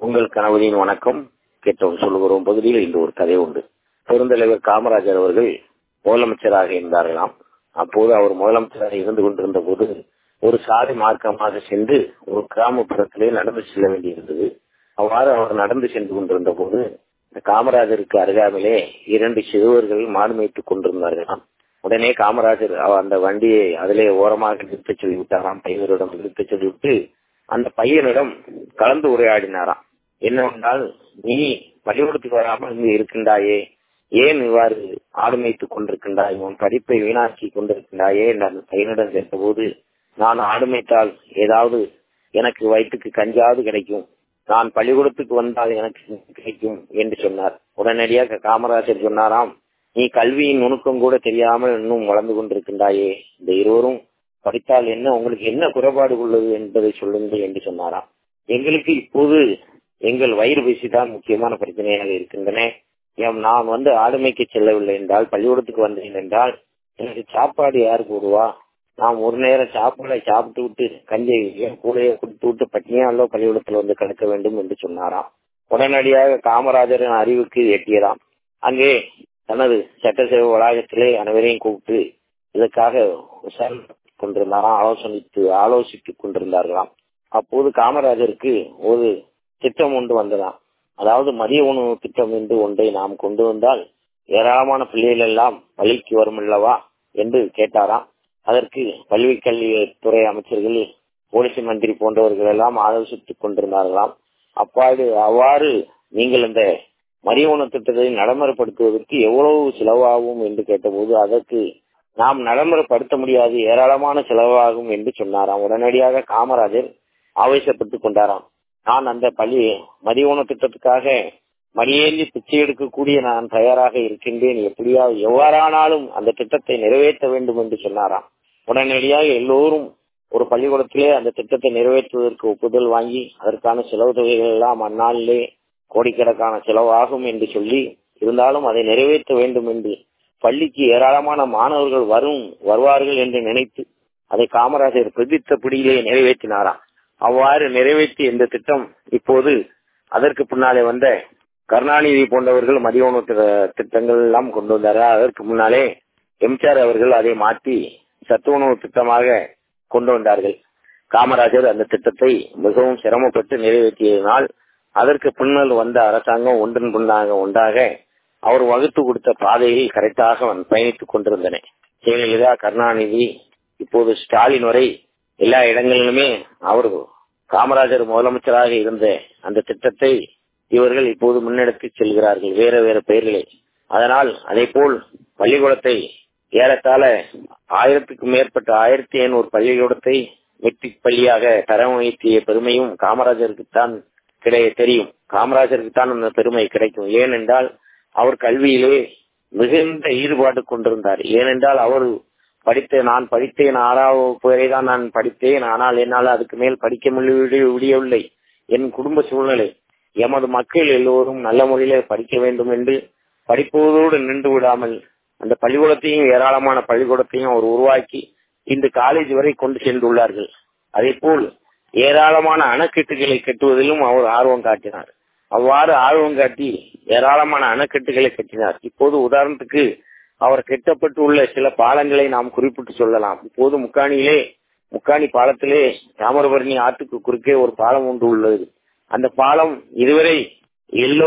உங்கள் கணவரின் வணக்கம் கேட்டோம் சொல்லுகிறோம் பகுதியில் இந்த ஒரு கதை உண்டு பெருந்தலைவர் காமராஜர் அவர்கள் முதலமைச்சராக இருந்தார்களாம் அப்போது அவர் முதலமைச்சராக இருந்து கொண்டிருந்த போது ஒரு சாதி மார்க்கமாக சென்று ஒரு கிராமப்புறத்திலே நடந்து செல்ல வேண்டியிருந்தது அவ்வாறு அவர் நடந்து சென்று கொண்டிருந்த போது காமராஜருக்கு அருகாமலே இரண்டு சிறுவர்கள் மாடு மேய்த்துக் கொண்டிருந்தார்களாம் உடனே காமராஜர் அந்த வண்டியை அதிலே ஓரமாக நிறுத்தச் சொல்லிவிட்டாராம் பையனிடம் நிறுத்தச் சொல்லிவிட்டு அந்த பையனிடம் கலந்து உரையாடினாராம் என்னவென்றால் நீ பள்ளிக்கூடத்துக்கு வராமல் இங்கு இருக்கின்றாயே ஏன் இவ்வாறு ஆடு மேய்த்துக் கொண்டிருக்கின்றாய் உன் படிப்பை வீணாக்கி கொண்டிருக்கின்றாயே என்று அந்த பையனிடம் கேட்டபோது நான் ஆடு மேய்த்தால் ஏதாவது எனக்கு வயிற்றுக்கு கஞ்சாவது கிடைக்கும் நான் பள்ளிக்கூடத்துக்கு வந்தால் எனக்கு கிடைக்கும் என்று சொன்னார் உடனடியாக காமராஜர் சொன்னாராம் நீ கல்வியின் நுணுக்கம் கூட தெரியாமல் இன்னும் வளர்ந்து கொண்டிருக்கின்றாயே இந்த இருவரும் படித்தால் என்ன உங்களுக்கு என்ன குறைபாடு உள்ளது என்பதை சொல்லுங்கள் என்று சொன்னாராம் எங்களுக்கு இப்போது எங்கள் வயிறு பசிதான் முக்கியமான பிரச்சனையாக இருக்கின்றன நான் வந்து ஆளுமைக்கு செல்லவில்லை என்றால் பள்ளிக்கூடத்துக்கு வந்தேன் என்றால் எனக்கு சாப்பாடு யார் போடுவா நாம் ஒரு நேரம் சாப்பாடை சாப்பிட்டு விட்டு கஞ்சை கூடையை கொடுத்து விட்டு பட்டினியாலோ பள்ளிக்கூடத்தில் வந்து கிடக்க வேண்டும் என்று சொன்னாராம் உடனடியாக காமராஜரின் அறிவுக்கு எட்டியதாம் அங்கே தனது சட்டசேவை வளாகத்திலே அனைவரையும் கூப்பிட்டு இதற்காக கொண்டிருந்தாராம் ஆலோசனைத்து ஆலோசித்துக் கொண்டிருந்தார்களாம் அப்போது காமராஜருக்கு ஒரு திட்டம் ஒன்று வந்ததாம் அதாவது மதிய உணவு திட்டம் என்று ஒன்றை நாம் கொண்டு வந்தால் ஏராளமான பிள்ளைகள் எல்லாம் பள்ளிக்கு வரும் அல்லவா என்று கேட்டாராம் அதற்கு பள்ளி கல்வித்துறை அமைச்சர்கள் போலீஸ் மந்திரி போன்றவர்கள் எல்லாம் ஆலோசித்துக் கொண்டிருந்தார்களாம் அப்பாடு அவ்வாறு நீங்கள் இந்த மதிய உணவு திட்டத்தை நடைமுறைப்படுத்துவதற்கு எவ்வளவு செலவாகும் என்று கேட்டபோது அதற்கு நாம் நடைமுறைப்படுத்த முடியாது ஏராளமான செலவாகும் என்று சொன்னாராம் உடனடியாக காமராஜர் ஆவேசப்பட்டுக் கொண்டாராம் நான் அந்த பள்ளி மதிய உணவு திட்டத்துக்காக மணியேந்தி பிச்சை எடுக்கக்கூடிய நான் தயாராக இருக்கின்றேன் எப்படியா எவ்வாறானாலும் அந்த திட்டத்தை நிறைவேற்ற வேண்டும் என்று சொன்னாராம் உடனடியாக எல்லோரும் ஒரு பள்ளிக்கூடத்திலே அந்த திட்டத்தை நிறைவேற்றுவதற்கு ஒப்புதல் வாங்கி அதற்கான செலவு தொகைகள் எல்லாம் அந்நாளிலே கோடிக்கணக்கான செலவாகும் என்று சொல்லி இருந்தாலும் அதை நிறைவேற்ற வேண்டும் என்று பள்ளிக்கு ஏராளமான மாணவர்கள் வரும் வருவார்கள் என்று நினைத்து அதை காமராஜர் பிரதித்தபடியிலே நிறைவேற்றினாராம் அவ்வாறு நிறைவேற்றி இந்த திட்டம் இப்போது அதற்கு பின்னாலே வந்த கருணாநிதி போன்றவர்கள் மதிய உணவு திட்டங்கள் எல்லாம் கொண்டு வந்தார்கள் அதற்கு முன்னாலே எம்ஜிஆர் அவர்கள் அதை மாற்றி சத்து உணவு திட்டமாக கொண்டு வந்தார்கள் காமராஜர் அந்த திட்டத்தை மிகவும் சிரமப்பட்டு நிறைவேற்றியதனால் அதற்கு பின்னர் வந்த அரசாங்கம் ஒன்றன் பின்னாக ஒன்றாக அவர் வகுத்து கொடுத்த பாதையில் கரெக்டாக பயணித்துக் கொண்டிருந்தன ஜெயலலிதா கருணாநிதி இப்போது ஸ்டாலின் வரை எல்லா இடங்களிலுமே அவர் காமராஜர் முதலமைச்சராக இருந்த அந்த திட்டத்தை இவர்கள் இப்போது முன்னெடுத்து செல்கிறார்கள் வேற வேற பெயர்களே அதனால் அதே போல் பள்ளிக்கூடத்தை ஏறத்தாழ ஆயிரத்துக்கும் மேற்பட்ட ஆயிரத்தி ஐநூறு பள்ளிக்கூடத்தை மெட்ரிக் பள்ளியாக தரம் உயர்த்திய பெருமையும் காமராஜருக்குத்தான் கிடைய தெரியும் காமராஜருக்கு தான் அந்த பெருமை கிடைக்கும் ஏனென்றால் அவர் கல்வியிலே மிகுந்த ஈடுபாடு கொண்டிருந்தார் ஏனென்றால் அவர் படித்த நான் படித்தேன் ஆறாவது வரை தான் நான் படித்தேன் ஆனால் என்னால் அதுக்கு மேல் படிக்க முடியவில்லை என் குடும்ப சூழ்நிலை எமது மக்கள் எல்லோரும் நல்ல முறையிலே படிக்க வேண்டும் என்று படிப்பதோடு நின்று விடாமல் அந்த பள்ளிக்கூடத்தையும் ஏராளமான பள்ளிக்கூடத்தையும் அவர் உருவாக்கி இந்த காலேஜ் வரை கொண்டு சென்றுள்ளார்கள் அதே போல் ஏராளமான அணைக்கட்டுகளை கட்டுவதிலும் அவர் ஆர்வம் காட்டினார் அவ்வாறு ஆர்வம் காட்டி ஏராளமான அணைக்கட்டுகளை கட்டினார் இப்போது உதாரணத்துக்கு அவர் கட்டப்பட்டு உள்ள சில பாலங்களை நாம் குறிப்பிட்டு சொல்லலாம் இப்போது முக்காணியிலே முக்காணி பாலத்திலே தாமிரபரணி ஆற்றுக்கு குறுக்கே ஒரு பாலம் ஒன்று உள்ளது அந்த பாலம் இதுவரை எல்லோ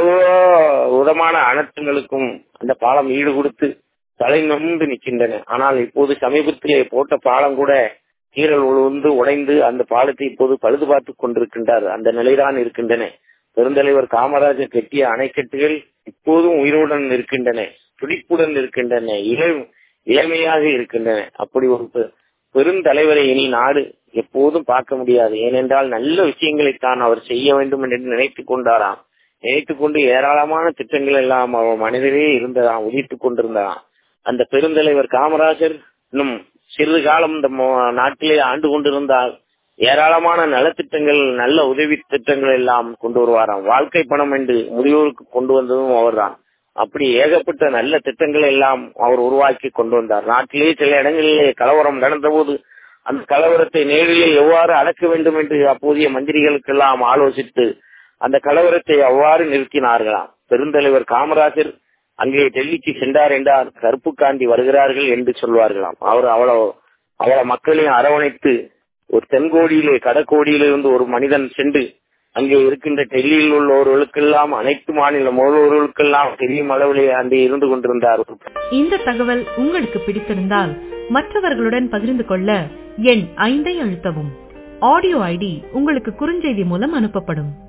விதமான அனர்த்தங்களுக்கும் அந்த பாலம் ஈடு கொடுத்து தலை நொந்து நிற்கின்றன ஆனால் இப்போது சமீபத்திலே போட்ட பாலம் கூட கீரல் உழுந்து உடைந்து அந்த பாலத்தை இப்போது பழுது பார்த்து கொண்டிருக்கின்றார் அந்த நிலைதான் இருக்கின்றன பெருந்தலைவர் காமராஜர் கட்டிய அணைக்கட்டுகள் இப்போதும் உயிருடன் இருக்கின்றன துடிப்புடன் இருக்கின்றன இளம் இளமையாக இருக்கின்றன அப்படி ஒரு பெருந்தலைவரை இனி நாடு எப்போதும் பார்க்க முடியாது ஏனென்றால் நல்ல விஷயங்களை தான் அவர் செய்ய வேண்டும் என்று நினைத்துக் கொண்டாராம் நினைத்துக் கொண்டு ஏராளமான திட்டங்கள் எல்லாம் அவர் மனிதரே இருந்ததாம் உதித்துக் கொண்டிருந்ததாம் அந்த பெருந்தலைவர் காமராஜர் இன்னும் சிறிது காலம் இந்த நாட்டிலே ஆண்டு கொண்டிருந்தால் ஏராளமான நலத்திட்டங்கள் நல்ல உதவி திட்டங்கள் எல்லாம் கொண்டு வருவாராம் வாழ்க்கை பணம் என்று முதியோருக்கு கொண்டு வந்ததும் அவர்தான் அப்படி ஏகப்பட்ட நல்ல திட்டங்கள் எல்லாம் அவர் உருவாக்கி கொண்டு வந்தார் நாட்டிலே சில இடங்களிலே கலவரம் நடந்தபோது அந்த கலவரத்தை நேரிலே எவ்வாறு அடக்க வேண்டும் என்று அப்போதைய மந்திரிகளுக்கெல்லாம் ஆலோசித்து அந்த கலவரத்தை அவ்வாறு நிறுத்தினார்களாம் பெருந்தலைவர் காமராஜர் அங்கே டெல்லிக்கு சென்றார் என்றால் கருப்பு காந்தி வருகிறார்கள் என்று சொல்வார்களாம் அவர் அவ்வளவு அவ்வளவு மக்களையும் அரவணைத்து ஒரு தென்கோடியிலே கடற்கோடியிலிருந்து ஒரு மனிதன் சென்று அங்கே இருக்கின்ற டெல்லியில் உள்ளவர்களுக்கெல்லாம் அனைத்து மாநில முதல்வர்களுக்கெல்லாம் தெரியும் அளவிலே அங்கே இருந்து கொண்டிருந்தார் இந்த தகவல் உங்களுக்கு பிடித்திருந்தால் மற்றவர்களுடன் பகிர்ந்து கொள்ள எண் ஐந்தை அழுத்தவும் ஆடியோ ஐடி உங்களுக்கு குறுஞ்செய்தி மூலம் அனுப்பப்படும்